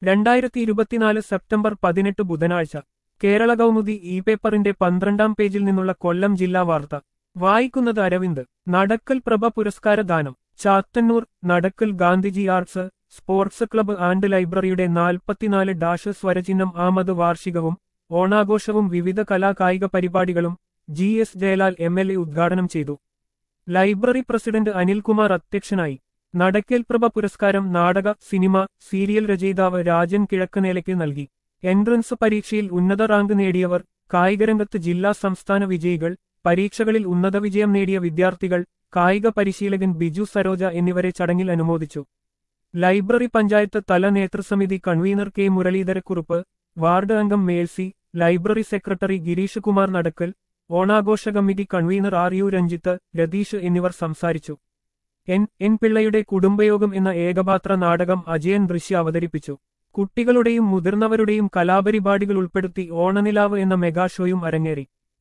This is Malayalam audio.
രണ്ടായിരത്തി ഇരുപത്തിനാല് സെപ്റ്റംബർ പതിനെട്ട് ബുധനാഴ്ച കേരള കൗമുദി ഇ പേപ്പറിന്റെ പന്ത്രണ്ടാം പേജിൽ നിന്നുള്ള കൊല്ലം ജില്ലാ വാർത്ത വായിക്കുന്നത് അരവിന്ദ് നടക്കൽ പ്രഭ പുരസ്കാര ദാനം Chathannoor Nadakkal Gandhiji arts sports club and ലൈബ്രറിയുടെ നാൽപ്പത്തിനാല് ഡാഷ് സ്വരചിഹ്നം ആമത് വാർഷികവും ഓണാഘോഷവും വിവിധ കലാകായിക പരിപാടികളും G S Jayalal M L A ഉദ്ഘാടനം ചെയ്തു ലൈബ്രറി പ്രസിഡന്റ് അനിൽകുമാർ അധ്യക്ഷനായി നടക്കേൽ പ്രഭ പുരസ്കാരം നാടക സിനിമ സീരിയൽ രചയിതാവ് രാജൻ കിഴക്കനേലയ്ക്ക് നൽകി എൻട്രൻസ് പരീക്ഷയിൽ ഉന്നത റാങ്ക് നേടിയവർ കായികരംഗത്ത് ജില്ലാ സംസ്ഥാന വിജയികൾ പരീക്ഷകളിൽ ഉന്നത വിജയം നേടിയ വിദ്യാർത്ഥികൾ കായിക പരിശീലകൻ ബിജു സരോജ എന്നിവരെ ചടങ്ങിൽ അനുമോദിച്ചു ലൈബ്രറി പഞ്ചായത്ത് തല നേതൃസമിതി കൺവീനർ കെ മുരളീധരക്കുറുപ്പ് വാർഡ് അംഗം Mercy library secretary Gireesh Kumar Nadakkal ഓണാഘോഷ committee convener R U Ranjith Ratheesh എന്നിവർ സംസാരിച്ചു എൻ എൻ പിള്ളയുടെ കുടുംബയോഗം എന്ന ഏകപാത്ര നാടകം അജയൻ ദൃശ്യ അവതരിപ്പിച്ചു കുട്ടികളുടെയും മുതിർന്നവരുടെയും കലാപരിപാടികൾ ഉൾപ്പെടുത്തി ഓണനിലാവ് എന്ന മെഗാ ഷോയും അരങ്ങേറി